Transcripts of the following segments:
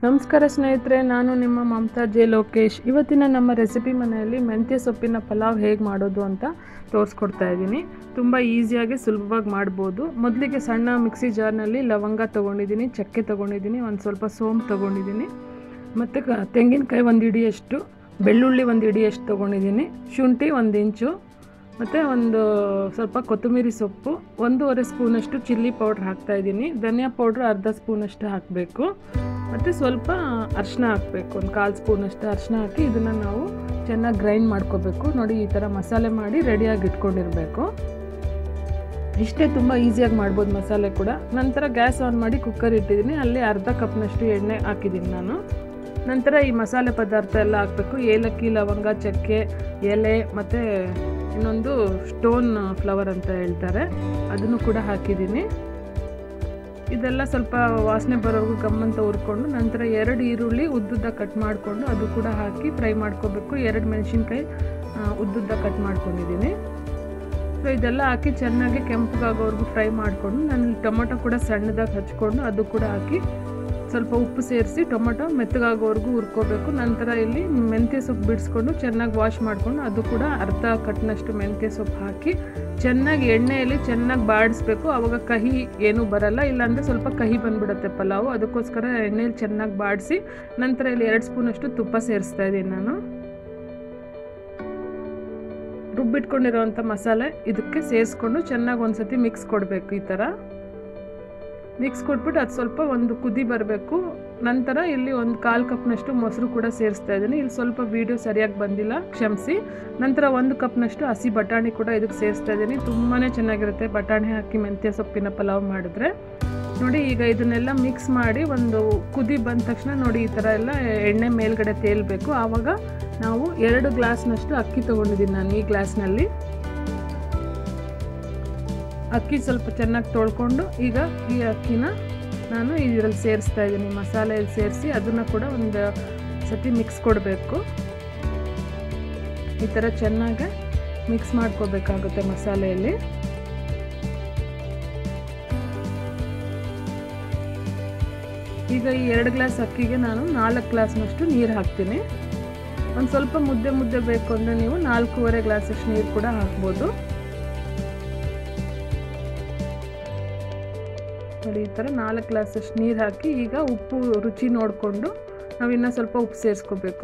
ನಮಸ್ಕಾರ ಸ್ನೇಹಿತರೆ ನಾನು ನಿಮ್ಮ ಮಮತಾ ಜೆ ಲೋಕೇಶ್ ಇವತ್ತಿನ ನಮ್ಮ ರೆಸಿಪಿ ಮನೆಯಲ್ಲಿ ಮೆಂತ್ಯ ಸೊಪ್ಪಿನ ಪಲಾವ್ ಹೇಗೆ ಮಾಡೋದು ಅಂತ ತೋರಿಸ್ಕೊಡ್ತಾ ಇದ್ದೀನಿ ತುಂಬ ಈಸಿಯಾಗಿ ಸುಲಭವಾಗಿ ಮಾಡ್ಬೋದು ಮೊದಲಿಗೆ ಸಣ್ಣ ಮಿಕ್ಸಿ ಜಾರ್ನಲ್ಲಿ ಲವಂಗ ತೊಗೊಂಡಿದ್ದೀನಿ ಚಕ್ಕೆ ತೊಗೊಂಡಿದ್ದೀನಿ ಒಂದು ಸ್ವಲ್ಪ ಸೋಂಪು ತೊಗೊಂಡಿದ್ದೀನಿ ಮತ್ತು ಕ ತೆಂಗಿನಕಾಯಿ ಒಂದು ಇಡಿಯಷ್ಟು ಬೆಳ್ಳುಳ್ಳಿ ಒಂದು ಇಡಿಯಷ್ಟು ತೊಗೊಂಡಿದ್ದೀನಿ ಶುಂಠಿ ಒಂದು ಇಂಚು ಮತ್ತು ಒಂದು ಸ್ವಲ್ಪ ಕೊತ್ತಂಬರಿ ಸೊಪ್ಪು ಒಂದೂವರೆ ಸ್ಪೂನಷ್ಟು ಚಿಲ್ಲಿ ಪೌಡ್ರ್ ಹಾಕ್ತಾಯಿದ್ದೀನಿ ಧನಿಯಾ ಪೌಡ್ರ್ ಅರ್ಧ ಸ್ಪೂನಷ್ಟು ಹಾಕಬೇಕು ಮತ್ತು ಸ್ವಲ್ಪ ಅರಿಶಿನ ಹಾಕಬೇಕು ಒಂದು ಕಾಲು ಸ್ಪೂನಷ್ಟು ಅರಿಶಿನ ಹಾಕಿ ಇದನ್ನು ನಾವು ಚೆನ್ನಾಗಿ ಗ್ರೈಂಡ್ ಮಾಡ್ಕೋಬೇಕು ನೋಡಿ ಈ ಥರ ಮಸಾಲೆ ಮಾಡಿ ರೆಡಿಯಾಗಿ ಇಟ್ಕೊಂಡಿರಬೇಕು ಇಷ್ಟೇ ತುಂಬ ಈಸಿಯಾಗಿ ಮಾಡ್ಬೋದು ಮಸಾಲೆ ಕೂಡ ನಂತರ ಗ್ಯಾಸ್ ಆನ್ ಮಾಡಿ ಕುಕ್ಕರ್ ಇಟ್ಟಿದ್ದೀನಿ ಅಲ್ಲಿ ಅರ್ಧ ಕಪ್ನಷ್ಟು ಎಣ್ಣೆ ಹಾಕಿದ್ದೀನಿ ನಾನು ನಂತರ ಈ ಮಸಾಲೆ ಪದಾರ್ಥ ಎಲ್ಲ ಹಾಕಬೇಕು ಏಲಕ್ಕಿ ಲವಂಗ ಚಕ್ಕೆ ಎಲೆ ಮತ್ತು ಇನ್ನೊಂದು ಸ್ಟೋನ್ ಫ್ಲವರ್ ಅಂತ ಹೇಳ್ತಾರೆ ಅದನ್ನು ಕೂಡ ಹಾಕಿದ್ದೀನಿ ಇದೆಲ್ಲ ಸ್ವಲ್ಪ ವಾಸನೆ ಬರೋವರೆಗೂ ಗಮ್ಮಂತ ಹುರ್ಕೊಂಡು ನಂತರ ಎರಡು ಈರುಳ್ಳಿ ಉದ್ದುದ್ದ ಕಟ್ ಮಾಡಿಕೊಂಡು ಅದು ಕೂಡ ಹಾಕಿ ಫ್ರೈ ಮಾಡ್ಕೋಬೇಕು ಎರಡು ಮೆಣಸಿನ್ಕಾಯಿ ಉದ್ದುದ್ದ ಕಟ್ ಮಾಡ್ಕೊಂಡಿದ್ದೀನಿ ಸೊ ಇದೆಲ್ಲ ಹಾಕಿ ಚೆನ್ನಾಗಿ ಕೆಂಪಗಾಗೋವರೆಗೂ ಫ್ರೈ ಮಾಡಿಕೊಂಡು ನಾನು ಟೊಮೊಟೊ ಕೂಡ ಸಣ್ಣದಾಗಿ ಹಚ್ಕೊಂಡು ಅದು ಕೂಡ ಹಾಕಿ ಸ್ವಲ್ಪ ಉಪ್ಪು ಸೇರಿಸಿ ಟೊಮೊಟೊ ಮೆತ್ತಗಾಗೋವರೆಗೂ ಹುರ್ಕೋಬೇಕು ನಂತರ ಇಲ್ಲಿ ಮೆಂತ್ಯ ಸೊಪ್ಪು ಬಿಡಿಸ್ಕೊಂಡು ಚೆನ್ನಾಗಿ ವಾಶ್ ಮಾಡಿಕೊಂಡು ಅದು ಕೂಡ ಅರ್ಧ ಕಟ್ನಷ್ಟು ಮೆಂತ್ಯ ಸೊಪ್ಪು ಹಾಕಿ ಚೆನ್ನಾಗಿ ಎಣ್ಣೆಯಲ್ಲಿ ಚೆನ್ನಾಗಿ ಬಾಡಿಸ್ಬೇಕು ಆವಾಗ ಕಹಿ ಏನೂ ಬರಲ್ಲ ಇಲ್ಲಾಂದರೆ ಸ್ವಲ್ಪ ಕಹಿ ಬಂದ್ಬಿಡುತ್ತೆ ಪಲಾವು ಅದಕ್ಕೋಸ್ಕರ ಎಣ್ಣೆಯಲ್ಲಿ ಚೆನ್ನಾಗಿ ಬಾಡಿಸಿ ನಂತರ ಇಲ್ಲಿ ಎರಡು ಸ್ಪೂನಷ್ಟು ತುಪ್ಪ ಸೇರಿಸ್ತಾ ಇದ್ದೀನಿ ನಾನು ರುಬ್ಬಿಟ್ಕೊಂಡಿರೋವಂಥ ಮಸಾಲೆ ಇದಕ್ಕೆ ಸೇರಿಸ್ಕೊಂಡು ಚೆನ್ನಾಗಿ ಒಂದು ಸತಿ ಮಿಕ್ಸ್ ಕೊಡಬೇಕು ಈ ಥರ ಮಿಕ್ಸ್ ಕೊಟ್ಬಿಟ್ಟು ಅದು ಸ್ವಲ್ಪ ಒಂದು ಕುದಿ ಬರಬೇಕು ನಂತರ ಇಲ್ಲಿ ಒಂದು ಕಾಲು ಕಪ್ನಷ್ಟು ಮೊಸರು ಕೂಡ ಸೇರಿಸ್ತಾ ಇದ್ದೀನಿ ಇಲ್ಲಿ ಸ್ವಲ್ಪ ವೀಡಿಯೋ ಸರಿಯಾಗಿ ಬಂದಿಲ್ಲ ಕ್ಷಮಿಸಿ ನಂತರ ಒಂದು ಕಪ್ನಷ್ಟು ಹಸಿ ಬಟಾಣಿ ಕೂಡ ಇದಕ್ಕೆ ಸೇರಿಸ್ತಾ ಇದ್ದೀನಿ ತುಂಬಾ ಚೆನ್ನಾಗಿರುತ್ತೆ ಬಟಾಣಿ ಹಾಕಿ ಮೆಂತ್ಯ ಸೊಪ್ಪಿನ ಪಲಾವ್ ಮಾಡಿದ್ರೆ ನೋಡಿ ಈಗ ಇದನ್ನೆಲ್ಲ ಮಿಕ್ಸ್ ಮಾಡಿ ಒಂದು ಕುದಿ ಬಂದ ತಕ್ಷಣ ನೋಡಿ ಈ ಥರ ಎಲ್ಲ ಎಣ್ಣೆ ಮೇಲ್ಗಡೆ ತೇಲ್ಬೇಕು ಆವಾಗ ನಾವು ಎರಡು ಗ್ಲಾಸ್ನಷ್ಟು ಅಕ್ಕಿ ತೊಗೊಂಡಿದ್ದೀನಿ ನಾನು ಈ ಗ್ಲಾಸ್ನಲ್ಲಿ ಅಕ್ಕಿ ಸ್ವಲ್ಪ ಚೆನ್ನಾಗಿ ತೊಳ್ಕೊಂಡು ಈಗ ಈ ಅಕ್ಕಿನ ನಾನು ಇದರಲ್ಲಿ ಸೇರಿಸ್ತಾ ಇದ್ದೀನಿ ಮಸಾಲೆಯಲ್ಲಿ ಸೇರಿಸಿ ಅದನ್ನು ಕೂಡ ಒಂದು ಸತಿ ಮಿಕ್ಸ್ ಕೊಡಬೇಕು ಈ ಥರ ಚೆನ್ನಾಗಿ ಮಿಕ್ಸ್ ಮಾಡ್ಕೋಬೇಕಾಗುತ್ತೆ ಮಸಾಲೆಯಲ್ಲಿ ಈಗ ಈ ಎರಡು ಗ್ಲಾಸ್ ಅಕ್ಕಿಗೆ ನಾನು ನಾಲ್ಕು ಗ್ಲಾಸ್ನಷ್ಟು ನೀರು ಹಾಕ್ತೀನಿ ಒಂದು ಸ್ವಲ್ಪ ಮುದ್ದೆ ಮುದ್ದೆ ಬೇಕು ಅಂದರೆ ನೀವು ನಾಲ್ಕೂವರೆ ಗ್ಲಾಸಷ್ಟು ನೀರು ಕೂಡ ಹಾಕ್ಬೋದು ನೋಡಿ ಈ ಥರ ನಾಲ್ಕು ಗ್ಲಾಸಷ್ಟು ನೀರು ಹಾಕಿ ಈಗ ಉಪ್ಪು ರುಚಿ ನೋಡಿಕೊಂಡು ನಾವು ಇನ್ನೂ ಸ್ವಲ್ಪ ಉಪ್ಪು ಸೇರಿಸ್ಕೋಬೇಕು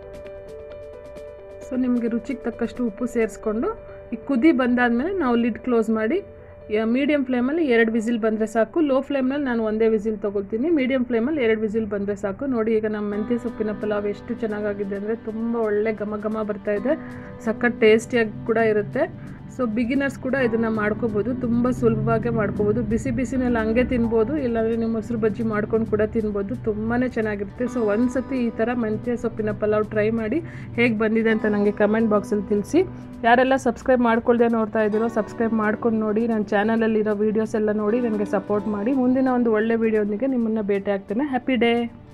ಸೊ ನಿಮಗೆ ರುಚಿಗೆ ತಕ್ಕಷ್ಟು ಉಪ್ಪು ಸೇರಿಸ್ಕೊಂಡು ಈ ಕುದಿ ಬಂದಾದಮೇಲೆ ನಾವು ಲಿಡ್ ಕ್ಲೋಸ್ ಮಾಡಿ ಮೀಡಿಯಮ್ ಫ್ಲೇಮಲ್ಲಿ ಎರಡು ವಿಸಿಲ್ ಬಂದರೆ ಸಾಕು ಲೋ ಫ್ಲೇಮ್ನಲ್ಲಿ ನಾನು ಒಂದೇ ವಿಸಿಲ್ ತೊಗೊಳ್ತೀನಿ ಮೀಡಿಯಮ್ ಫ್ಲೇಮಲ್ಲಿ ಎರಡು ವಿಸಿಲ್ ಬಂದರೆ ಸಾಕು ನೋಡಿ ಈಗ ನಮ್ಮ ಮೆಂತ್ಯ ಸೊಪ್ಪಿನ ಪಲಾವ್ ಎಷ್ಟು ಚೆನ್ನಾಗಾಗಿದೆ ಅಂದರೆ ತುಂಬ ಒಳ್ಳೆ ಘಮ ಘಮ ಬರ್ತಾಯಿದೆ ಸಖತ್ ಟೇಸ್ಟಿಯಾಗಿ ಕೂಡ ಇರುತ್ತೆ ಸೊ ಬಿಗಿನರ್ಸ್ ಕೂಡ ಇದನ್ನು ಮಾಡ್ಕೋಬೋದು ತುಂಬ ಸುಲಭವಾಗೇ ಮಾಡ್ಕೋಬೋದು ಬಿಸಿ ಬಿಸಿನಲ್ಲಿ ಹಂಗೆ ತಿನ್ಬೋದು ಇಲ್ಲಾಂದರೆ ನೀವು ಮೊಸರು ಬಜ್ಜಿ ಮಾಡ್ಕೊಂಡು ಕೂಡ ತಿನ್ಬೋದು ತುಂಬಾ ಚೆನ್ನಾಗಿರುತ್ತೆ ಸೊ ಒಂದು ಸತಿ ಈ ಥರ ಮೆಂತ್ಯ ಸೊಪ್ಪಿನ ಪಲಾವ್ ಟ್ರೈ ಮಾಡಿ ಹೇಗೆ ಬಂದಿದೆ ಅಂತ ನನಗೆ ಕಮೆಂಟ್ ಬಾಕ್ಸಲ್ಲಿ ತಿಳಿಸಿ ಯಾರೆಲ್ಲ ಸಬ್ಸ್ಕ್ರೈಬ್ ಮಾಡ್ಕೊಳ್ದೆ ನೋಡ್ತಾ ಇದ್ದೀರೋ ಸಬ್ಸ್ಕ್ರೈಬ್ ಮಾಡ್ಕೊಂಡು ನೋಡಿ ನನ್ನ ಚಾನಲಲ್ಲಿರೋ ವೀಡಿಯೋಸ್ ಎಲ್ಲ ನೋಡಿ ನನಗೆ ಸಪೋರ್ಟ್ ಮಾಡಿ ಮುಂದಿನ ಒಂದು ಒಳ್ಳೆ ವೀಡಿಯೋನಿಗೆ ನಿಮ್ಮನ್ನು ಭೇಟಿ ಆಗ್ತೇನೆ ಹ್ಯಾಪಿ ಡೇ